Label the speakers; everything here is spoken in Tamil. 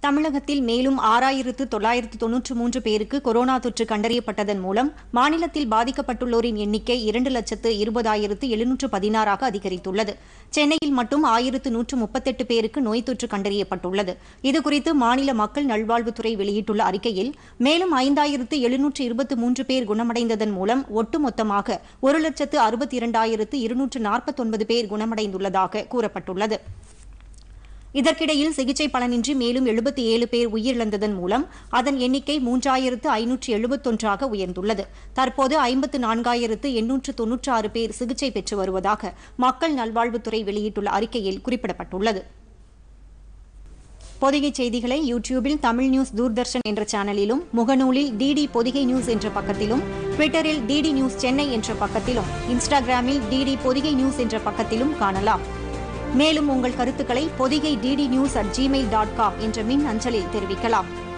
Speaker 1: தமிழகத்தில் மேலும் ஆறாயிரத்து தொள்ளாயிரத்து தொன்னூற்று மூன்று பேருக்கு கொரோனா தொற்று கண்டறியப்பட்டதன் மூலம் மாநிலத்தில் பாதிக்கப்பட்டுள்ளோரின் எண்ணிக்கை இரண்டு லட்சத்து இருபதாயிரத்து எழுநூற்று பதினாறாக அதிகரித்துள்ளது சென்னையில் மட்டும் ஆயிரத்து நூற்று முப்பத்தெட்டு பேருக்கு நோய் தொற்று கண்டறியப்பட்டுள்ளது இதுகுறித்து மாநில மக்கள் நல்வாழ்வுத்துறை வெளியிட்டுள்ள அறிக்கையில் மேலும் ஐந்தாயிரத்து எழுநூற்று இருபத்து மூன்று பேர் குணமடைந்ததன் மூலம் ஒட்டுமொத்தமாக ஒரு லட்சத்து அறுபத்தி இரண்டாயிரத்து இருநூற்று நாற்பத்தொன்பது பேர் குணமடைந்துள்ளதாக கூறப்பட்டுள்ளது இதற்கிடையில் சிகிச்சை பலனின்றி மேலும் எழுபத்தி ஏழு பேர் உயிரிழந்ததன் மூலம் அதன் எண்ணிக்கை மூன்றாயிரத்து ஐநூற்று எழுபத்தொன்றாக உயர்ந்துள்ளது தற்போது ஐம்பத்து நான்காயிரத்து எண்ணூற்று தொன்னூற்று ஆறு பேர் சிகிச்சை பெற்று வருவதாக மக்கள் நல்வாழ்வுத்துறை வெளியிட்டுள்ள அறிக்கையில் குறிப்பிடப்பட்டுள்ளது பொதிகை செய்திகளை யூடியூபில் தமிழ் நியூஸ் தூர்தர்ஷன் என்ற சேனலிலும் முகநூலில் டிடி பொதிகை நியூஸ் என்ற பக்கத்திலும் ட்விட்டரில் டிடி நியூஸ் சென்னை என்ற பக்கத்திலும் இன்ஸ்டாகிராமில் டிடி பொதிகை நியூஸ் என்ற பக்கத்திலும் காணலாம் மேலும் உங்கள் கருத்துக்களை Pothigai DD news at gmail dot com என்ற மின் அஞ்சலில் தெரிவிக்கலாம்